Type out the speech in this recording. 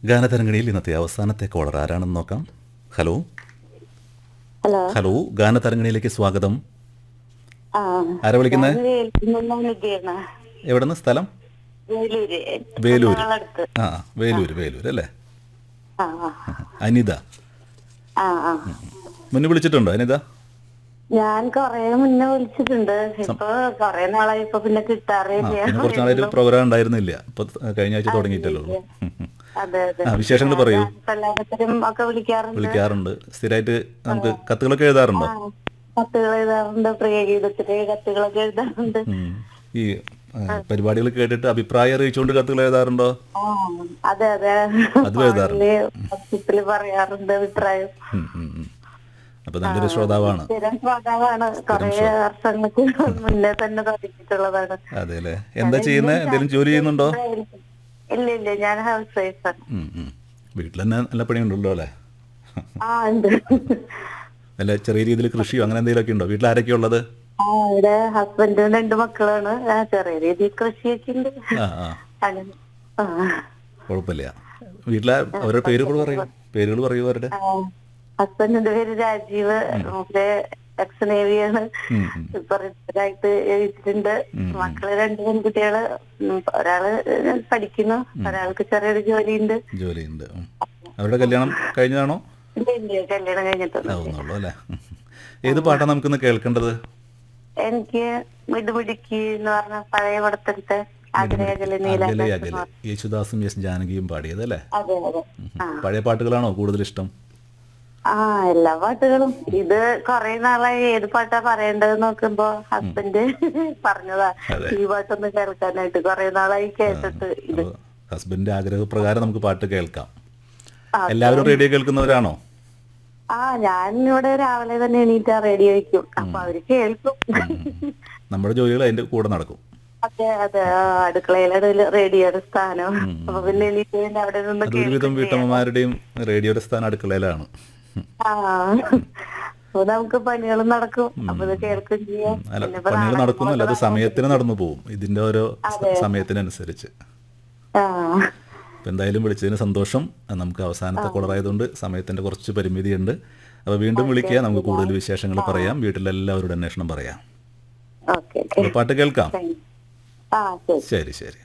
ഗാനതരംഗണിയിൽ ഇന്നത്തെ അവസാനത്തെ കോളർ ആരാണെന്ന് നോക്കാം ഹലോ ഹലോ ഹലോ ഗാനതരംഗണിയിലേക്ക് സ്വാഗതം ആ ആരാ വിളിക്കുന്നത് ഞാൻ വേലൂരിൽ നിൽക്കുകയാണ് എവിടെ നിന്ന് സ്ഥലം വേലൂര് വേലൂര് ഞങ്ങളടുത്ത് ആ വേലൂര് വേലൂര് അല്ലേ ആ ആ അനിത ആ ആ മുന്നേ വിളിച്ചിട്ടുണ്ടോ അനിത ഞാൻ കൊറേ മുന്നേ വിളിച്ചിട്ടുണ്ട് ഇപ്പൊ കൊറേ നാളായി ഇപ്പൊ പിന്നെ ആ കിട്ടാറില്ല പിന്നെ കുറച്ച് നാളായിട്ട് പ്രോഗ്രാം ഉണ്ടായിരുന്നില്ല ഇപ്പൊ കഴിഞ്ഞ ആഴ്ച തുടങ്ങിയിട്ടല്ലോ ഉള്ളൂ ഉം, ഉം. അതെ അതെ ആ വിശേഷങ്ങൾ പറയൂ എല്ലാത്തിനും ഒക്കെ വിളിക്കാറുണ്ട് വിളിക്കാറുണ്ട് സ്ഥിരമായിട്ട് നമുക്ക് കത്തുകളൊക്കെ എഴുതാറുണ്ടോ ആ, കത്തുകൾ എഴുതാറുണ്ട് പ്രിയ ഗീതത്തിന് കത്തുകളൊക്കെ എഴുതാറുണ്ട് ഉം. ഈ ആ, പരിപാടികൾ കേട്ടിട്ട് അഭിപ്രായം അറിയിച്ചുകൊണ്ട് കത്തുകൾ എഴുതാറുണ്ടോ ആ അതെ അതെ അതും എഴുതാറുണ്ട്. വാട്സപ്പില് പറയാറുണ്ട് അഭിപ്രായം ഉം, ഉം, ഉം. അപ്പൊ നല്ലൊരു ശ്രോതാവാണ് സ്ഥിരം ശ്രോതാവാണ് കൊറേ വർഷങ്ങൾക്ക് മുന്നേ തന്നെ തുടങ്ങിയിട്ടുള്ളതാണ് അതെ അല്ലേ എന്താ ചെയ്യുന്നത് എന്തെങ്കിലും ജോലി ചെയ്യുന്നുണ്ടോ ഇല്ല ഇല്ല ഞാൻ ഹൗസ് വൈഫാണ് ഉം, ഉം. വീട്ടിൽ തന്നെ നല്ല പണിയുണ്ടല്ലോ അല്ലേ ആ ഉണ്ട് അല്ല ചെറിയ രീതിയിൽ കൃഷിയോ അങ്ങനെ എന്തെങ്കിലുമൊക്കെ ഉണ്ടോ വീട്ടിൽ ആരൊക്കെയാ ഉള്ളത് ആ ഇവിടെ ഹസ്ബൻഡും രണ്ട് മക്കളാണ് ആ ചെറിയ രീതിയിൽ കൃഷിയൊക്കെ ഉണ്ട് ആ ആ അങ്ങനെ ആ കുഴപ്പമില്ല വീട്ടിലെ അവരുടെ പേരുകൾ പറയൂ പേരുകൾ പറയൂ അവരുടെ ആ, ഹസ്ബൻഡിന്റെ പേര് രാജീവ് മൂപ്പര് എക്സ് നേവിയാണ് ഉം, ഉം. ഇപ്പൊ റിട്ടയറായിട്ട് എഴുതിയിട്ടുണ്ട് മക്കള് രണ്ട് പെൺകുട്ടികള് ഉം, ഒരാള് പഠിക്കുന്നു ഒരാൾക്ക് ചെറിയൊരു ജോലിയുണ്ട് ജോലിയുണ്ട് ഉം. അവരുടെ കല്യാണം കഴിഞ്ഞതാണോ ഇല്ല, ഇല്ല, കല്യാണം കഴിഞ്ഞിട്ടുണ്ട് ആവുന്നുള്ളൂ അല്ലേ ഉം. ഏത് പാട്ടാണ് നമുക്കിന്ന് കേൾക്കേണ്ടത് എനിക്ക് മിടുമിടുക്കി എന്ന് പറഞ്ഞ പഴയ പടത്തിലത്തെ ആഗ്രഹകല നീല അകലെ അകലെ യേശുദാസും എസ് ജാനകിയും പാടിയത് അല്ലേ അതെ അതെ ആ പഴയ പാട്ടുകളാണോ കൂടുതൽ ഇഷ്ടം ആ എല്ലാ പാട്ടുകളും ഇത് കൊറേ നാളായി ഏത് പാട്ടാ പറയേണ്ടത് നോക്കുമ്പോ ഹസ്ബൻഡ് പറഞ്ഞതാ അതെ. ഈ പാട്ടൊന്ന് കേൾക്കാനായിട്ട് കൊറേ നാളായി കേട്ടിട്ട് ഇത് അപ്പോൾ ഹസ്ബൻഡിന്റെ ആഗ്രഹപ്രകാരം നമുക്ക് പാട്ട് കേൾക്കാം ആ. എല്ലാവരും റേഡിയോ കേൾക്കുന്നവരാണോ ആ ഞാൻ ഇവിടെ രാവിലെ തന്നെ എണീറ്റ് റേഡിയോ വയ്ക്കും അപ്പൊ അവര് കേൾക്കും നമ്മുടെ ജോലികൾ അതിന്റെ കൂടെ നടക്കും അതെ അതെ ആ, അടുക്കളയിലാണ് റേഡിയോയുടെ സ്ഥാനം അപ്പൊ പിന്നെ എണീറ്റ് പിന്നെ അവിടെ നിന്ന് അതൊരുവിധം വീട്ടമ്മമാരുടെയും റേഡിയോയുടെ സ്ഥാനം അടുക്കളയിലാണ് ആ അപ്പൊ നമുക്ക് പണികളും നടക്കും അപ്പൊ ഇത് കേൾക്കും ചെയ്യാം അല്ല പിന്നെ ഇപ്പൊ പണികൾ നാളെ നടക്കുന്നില്ല അത് സമയത്തിന് നടന്നു പോകും ഇതിന്റെ ഓരോ സ- സമയത്തിനനുസരിച്ച് ആ അപ്പം എന്തായാലും വിളിച്ചതിന് സന്തോഷം അത് നമുക്ക് അവസാനത്തെ കോളറായതുകൊണ്ട് സമയത്തിന്റെ കുറച്ച് പരിമിതിയുണ്ട് അപ്പോൾ വീണ്ടും വിളിക്കുക നമുക്ക് കൂടുതൽ വിശേഷങ്ങൾ പറയാം വീട്ടിലെല്ലാവരുടെ അന്വേഷണം പറയാം ഓക്കെ ഓക്കെ അപ്പോൾ പാട്ട് കേൾക്കാം താങ്ക് യു. ആ ശരി ശരി ശരി